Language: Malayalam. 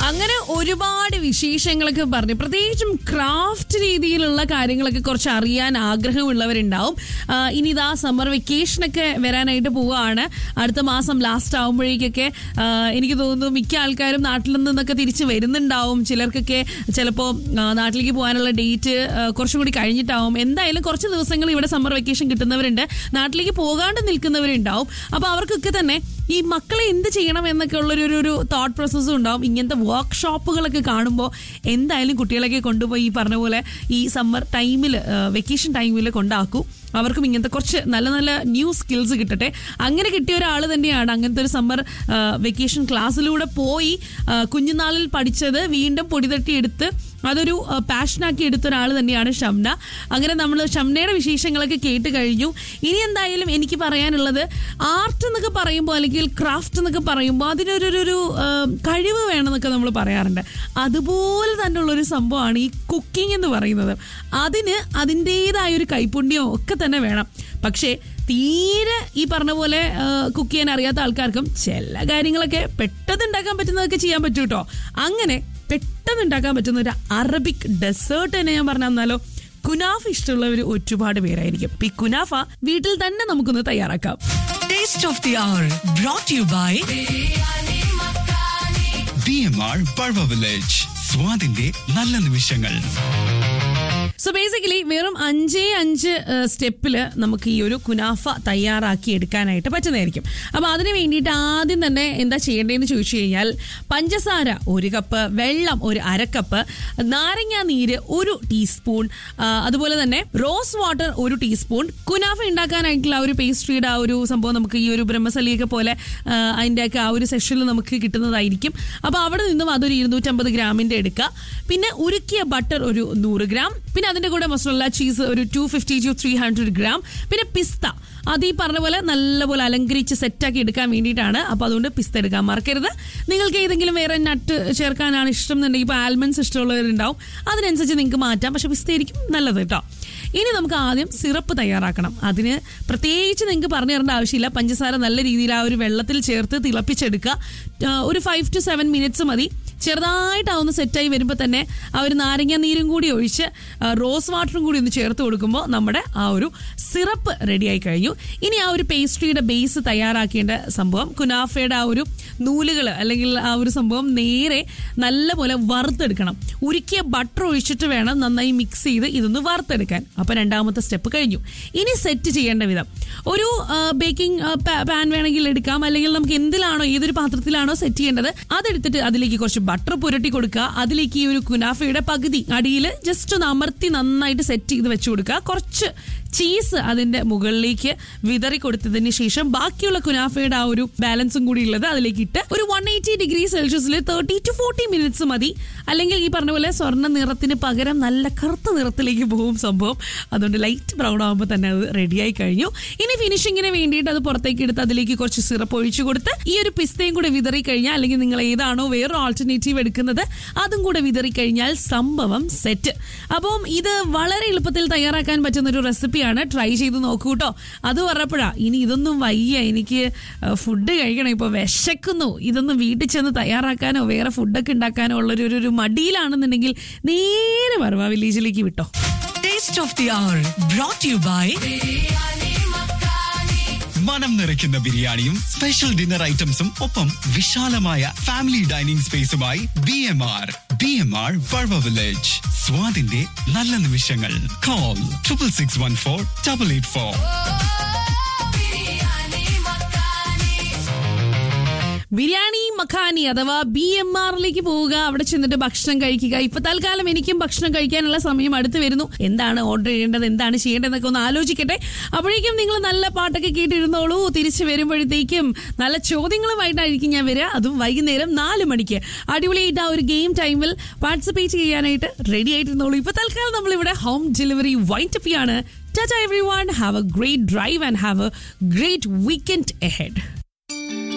അങ്ങനെ ഒരുപാട് വിശേഷങ്ങളൊക്കെ പറഞ്ഞു പ്രത്യേകിച്ചും ക്രാഫ്റ്റ് രീതിയിലുള്ള കാര്യങ്ങളൊക്കെ കുറച്ച് അറിയാൻ ആഗ്രഹമുള്ളവരുണ്ടാവും ആ, ഇനി ഇതാ സമ്മർ വെക്കേഷനൊക്കെ വരാനായിട്ട് പോവുകയാണ് അടുത്ത മാസം ലാസ്റ്റ് ആകുമ്പോഴേക്കൊക്കെ ആ, എനിക്ക് തോന്നുന്നു മിക്ക ആൾക്കാരും നാട്ടിൽ നിന്നൊക്കെ തിരിച്ച് വരുന്നുണ്ടാവും ചിലർക്കൊക്കെ ചിലപ്പോൾ നാട്ടിലേക്ക് പോകാനുള്ള ഡേറ്റ് കുറച്ചും കൂടി കഴിഞ്ഞിട്ടാവും എന്തായാലും കുറച്ച് ദിവസങ്ങൾ ഇവിടെ സമ്മർ വെക്കേഷൻ കിട്ടുന്നവരുണ്ട് നാട്ടിലേക്ക് പോകാണ്ട് നിൽക്കുന്നവരുണ്ടാവും അപ്പോൾ അവർക്കൊക്കെ തന്നെ ഈ മക്കളെ എന്ത് ചെയ്യണം എന്നൊക്കെ ഉള്ളൊരു ഒരു- ഒരു തോട്ട് പ്രോസസ്സും ഉണ്ടാവും ഇങ്ങനത്തെ വർക്ക്ഷോപ്പുകളൊക്കെ കാണുമ്പോൾ എന്തായാലും കുട്ടികളൊക്കെ കൊണ്ടുപോയി ഈ പറഞ്ഞ പോലെ ഈ സമ്മർ ടൈമിൽ വെക്കേഷൻ ടൈമിൽ കൊണ്ടാക്കൂ അവർക്കും ഇങ്ങനത്തെ കുറച്ച് നല്ല നല്ല ന്യൂ സ്കിൽസ് കിട്ടട്ടെ അങ്ങനെ കിട്ടിയ ഒരാൾ തന്നെയാണ് അങ്ങനത്തെ ഒരു സമ്മർ വെക്കേഷൻ ക്ലാസ്സിലൂടെ പോയി ആ, കുഞ്ഞുനാളിൽ പഠിച്ചത് വീണ്ടും പൊടിതട്ടി എടുത്ത് അതൊരു പാഷനാക്കി എടുത്ത ഒരാൾ തന്നെയാണ് ഷംന അങ്ങനെ നമ്മൾ ഷംനയുടെ വിശേഷങ്ങളൊക്കെ കേട്ട് കഴിഞ്ഞു ഇനി എന്തായാലും എനിക്ക് പറയാനുള്ളത് ആർട്ട് എന്നൊക്കെ പറയുമ്പോൾ അല്ലെങ്കിൽ ക്രാഫ്റ്റ് എന്നൊക്കെ പറയുമ്പോൾ അതിനൊരു ഒരു- ഒരു ആ, കഴിവ് വേണമെന്നൊക്കെ നമ്മൾ പറയാറുണ്ട് അതുപോലെ തന്നെയുള്ളൊരു സംഭവമാണ് ഈ കുക്കിംഗ് എന്ന് പറയുന്നത് അതിന് അതിൻ്റെതായ ഒരു കൈപുണ്യവും ഒക്കെ തന്നെ വേണം പക്ഷേ തീരെ ഈ പറഞ്ഞ പോലെ കുക്ക് ചെയ്യാൻ അറിയാത്ത ആൾക്കാർക്കും ചില കാര്യങ്ങളൊക്കെ പെട്ടെന്ന് ഉണ്ടാക്കാൻ പറ്റുന്നതൊക്കെ ചെയ്യാൻ പറ്റൂ കേട്ടോ അങ്ങനെ പെട്ടെന്ന് ഉണ്ടാക്കാൻ പറ്റുന്ന ഒരു അറബിക് ഡെസേർട്ട് തന്നെ ഞാൻ പറഞ്ഞു തന്നാലോ കുനാഫ ഇഷ്ടമുള്ളവർ ഒരുപാട് പേരായിരിക്കും ഇപ്പൊ ഈ കുനാഫ വീട്ടിൽ തന്നെ നമുക്കൊന്ന് തയ്യാറാക്കാം Taste of the Hour brought to you by B M R Parva village സ്വാദിന്റെ നല്ല നിമിഷങ്ങൾ സോ ബേസിക്കലി വെറും അഞ്ചേ അഞ്ച് സ്റ്റെപ്പില് നമുക്ക് ഈ ഒരു കുനാഫ തയ്യാറാക്കി എടുക്കാനായിട്ട് പറ്റുന്നതായിരിക്കും അപ്പൊ അതിന് വേണ്ടിയിട്ട് ആദ്യം തന്നെ എന്താ ചെയ്യേണ്ടതെന്ന് ചോദിച്ചു കഴിഞ്ഞാൽ പഞ്ചസാര ഒരു കപ്പ് വെള്ളം ഒരു അരക്കപ്പ് നാരങ്ങ നീര് ഒരു ടീസ്പൂൺ ആ, അതുപോലെ തന്നെ റോസ് വാട്ടർ ഒരു ടീസ്പൂൺ കുനാഫ ഉണ്ടാക്കാനായിട്ടുള്ള ആ ഒരു പേസ്ട്രിയുടെ ആ ഒരു സംഭവം നമുക്ക് ഈ ഒരു ബ്രഹ്മസലിയൊക്കെ പോലെ ആ, അതിൻ്റെയൊക്കെ ആ ഒരു സെഷനിൽ നമുക്ക് കിട്ടുന്നതായിരിക്കും അപ്പോൾ അവിടെ നിന്നും അതൊരു ഇരുന്നൂറ്റമ്പത് ഗ്രാമിൻ്റെ എടുക്കുക പിന്നെ ഉരുക്കിയ ബട്ടർ ഒരു നൂറ് ഗ്രാം പിന്നെ അതിൻ്റെ കൂടെ മൊസറല്ല ചീസ് ഒരു two fifty to three hundred gram പിന്നെ പിസ്ത അത് ഈ പറഞ്ഞ പോലെ നല്ലപോലെ അലങ്കരിച്ച് സെറ്റാക്കി എടുക്കാൻ വേണ്ടിയിട്ടാണ് അപ്പോൾ അതുകൊണ്ട് പിസ്ത എടുക്കാൻ മറക്കരുത് നിങ്ങൾക്ക് ഏതെങ്കിലും വേറെ നട്ട് ചേർക്കാനാണ് ഇഷ്ടം എന്നുണ്ടെങ്കിൽ ഇപ്പോൾ ആൽമണ്ട്സ് ഇഷ്ടമുള്ളവരുണ്ടാവും അതിനനുസരിച്ച് നിങ്ങൾക്ക് മാറ്റാം പക്ഷേ പിസ്ത ആയിരിക്കും നല്ലത് കേട്ടോ ഇനി നമുക്ക് ആദ്യം സിറപ്പ് തയ്യാറാക്കണം അതിന് പ്രത്യേകിച്ച് നിങ്ങൾക്ക് പറഞ്ഞു തരേണ്ട ആവശ്യമില്ല പഞ്ചസാര നല്ല രീതിയിൽ ആ ഒരു വെള്ളത്തിൽ ചേർത്ത് തിളപ്പിച്ചെടുക്കുക ആ, ഒരു ഫൈവ് ടു സെവൻ മിനിറ്റ്സ് മതി ചെറുതായിട്ടാവുന്ന സെറ്റായി വരുമ്പോൾ തന്നെ ആ ഒരു നാരങ്ങ നീരും കൂടി ഒഴിച്ച് ആ, റോസ് വാട്ടറും കൂടി ഒന്ന് ചേർത്ത് കൊടുക്കുമ്പോൾ നമ്മുടെ ആ ഒരു സിറപ്പ് റെഡിയായി കഴിഞ്ഞു ഇനി ആ ഒരു പേസ്ട്രിയുടെ ബേസ് തയ്യാറാക്കേണ്ട സംഭവം കുനാഫയുടെ ആ ഒരു നൂലുകൾ അല്ലെങ്കിൽ ആ ഒരു സംഭവം നേരെ നല്ലപോലെ വറുത്തെടുക്കണം ഉരുക്കിയ ബട്ടർ ഒഴിച്ചിട്ട് വേണം നന്നായി മിക്സ് ചെയ്ത് ഇതൊന്ന് വറുത്തെടുക്കാൻ അപ്പോൾ രണ്ടാമത്തെ സ്റ്റെപ്പ് കഴിഞ്ഞു ഇനി സെറ്റ് ചെയ്യേണ്ട വിധം ഒരു ബേക്കിംഗ് പാൻ വേണമെങ്കിൽ എടുക്കാം അല്ലെങ്കിൽ നമുക്ക് എന്തിലാണോ ഏതൊരു പാത്രത്തിലാണോ സെറ്റ് ചെയ്യേണ്ടത് അതെടുത്തിട്ട് അതിലേക്ക് കുറച്ച് ബട്ടർ പുരട്ടി കൊടുക്കുക അതിലേക്ക് ഈ ഒരു കുനാഫയുടെ പകുതി അടിയിൽ ജസ്റ്റ് ഒന്ന് അമർത്തി നന്നായിട്ട് സെറ്റ് ചെയ്ത് വെച്ച് കൊടുക്കുക കുറച്ച് ചീസ് അതിന്റെ മുകളിലേക്ക് വിതറി കൊടുത്തതിന് ശേഷം ബാക്കിയുള്ള കുനാഫയുടെ ആ ഒരു ബാലൻസും കൂടി ഉള്ളത് അതിലേക്ക് ഇട്ട് ഒരു വൺ എയ്റ്റി ഡിഗ്രി സെൽഷ്യസിൽ തേർട്ടി ടു ഫോർട്ടി മിനിറ്റ്സ് മതി അല്ലെങ്കിൽ ഈ പറഞ്ഞ പോലെ സ്വർണ്ണ നിറത്തിന് പകരം നല്ല കറുത്ത നിറത്തിലേക്ക് പോകും സംഭവം അതുകൊണ്ട് ലൈറ്റ് ബ്രൗൺ ആകുമ്പോൾ തന്നെ അത് റെഡിയായി കഴിഞ്ഞു ഇനി ഫിനിഷിങ്ങിന് വേണ്ടിയിട്ട് അത് പുറത്തേക്ക് എടുത്ത് അതിലേക്ക് കുറച്ച് സിറപ്പ് ഒഴിച്ചു കൊടുത്ത് ഈ ഒരു പിസ്തയും കൂടെ വിതറി കഴിഞ്ഞാൽ അല്ലെങ്കിൽ നിങ്ങൾ ഏതാണോ വേറൊരു ആൾട്ടർനേറ്റീവ് എടുക്കുന്നത് അതും കൂടെ വിതറി കഴിഞ്ഞാൽ സംഭവം സെറ്റ് അപ്പം ഇത് വളരെ എളുപ്പത്തിൽ തയ്യാറാക്കാൻ പറ്റുന്ന ഒരു റെസിപ്പിയാണ് ട്രൈ ചെയ്ത് നോക്കൂ കേട്ടോ അത് പറഞ്ഞപ്പോഴാ ഇനി ഇതൊന്നും വയ്യ എനിക്ക് ഫുഡ് കഴിക്കണം ഇപ്പോൾ വിശക്കുന്നു ഇതൊന്നും വീട്ടിൽ ചെന്ന് തയ്യാറാക്കാനോ വേറെ ഫുഡൊക്കെ ഉണ്ടാക്കാനോ ഉള്ളൊരു ഒരു- ഒരു മടിയിലാണെന്നുണ്ടെങ്കിൽ നേരെ വരവാ വില്ലേജിലേക്ക് വിട്ടോ Taste of the Hour brought to you by മനം നിറയ്ക്കുന്ന ബിരിയാണിയും സ്പെഷ്യൽ ഡിന്നർ ഐറ്റംസും ഒപ്പം വിശാലമായ ഫാമിലി ഡൈനിങ് സ്പേസുമായി B M R B M R Parva village സ്വാദിന്റെ നല്ല നിമിഷങ്ങൾ call triple six one four double eight four biryani makhani അഥവാ ബി എം ആറിലേക്ക് പോവുക അവിടെ ചെന്നിട്ട് ഭക്ഷണം കഴിക്കുക ഇപ്പൊ തൽക്കാലം എനിക്കും ഭക്ഷണം കഴിക്കാനുള്ള സമയം അടുത്ത് വരുന്നു എന്താണ് ഓർഡർ ചെയ്യേണ്ടത് എന്താണ് ചെയ്യേണ്ടതെന്നൊക്കെ ഒന്ന് ആലോചിക്കട്ടെ അപ്പോഴേക്കും നിങ്ങൾ നല്ല പാട്ടൊക്കെ കേട്ടിരുന്നോളൂ തിരിച്ചു വരുമ്പോഴത്തേക്കും നല്ല ചോദ്യങ്ങളുമായിട്ടായിരിക്കും ഞാൻ വരിക അതും വൈകുന്നേരം നാല് മണിക്ക് അടിപൊളിയായിട്ട് ആ ഒരു ഗെയിം ടൈമിൽ പാർട്ടിസിപ്പേറ്റ് ചെയ്യാനായിട്ട് റെഡി ആയിട്ടിരുന്നോളൂ ഇപ്പൊ തൽക്കാലം നമ്മളിവിടെ ഹോം ഡെലിവറി വൈൻഡപ്പ് ആണ് tata everyone have a great drive and have a great weekend ahead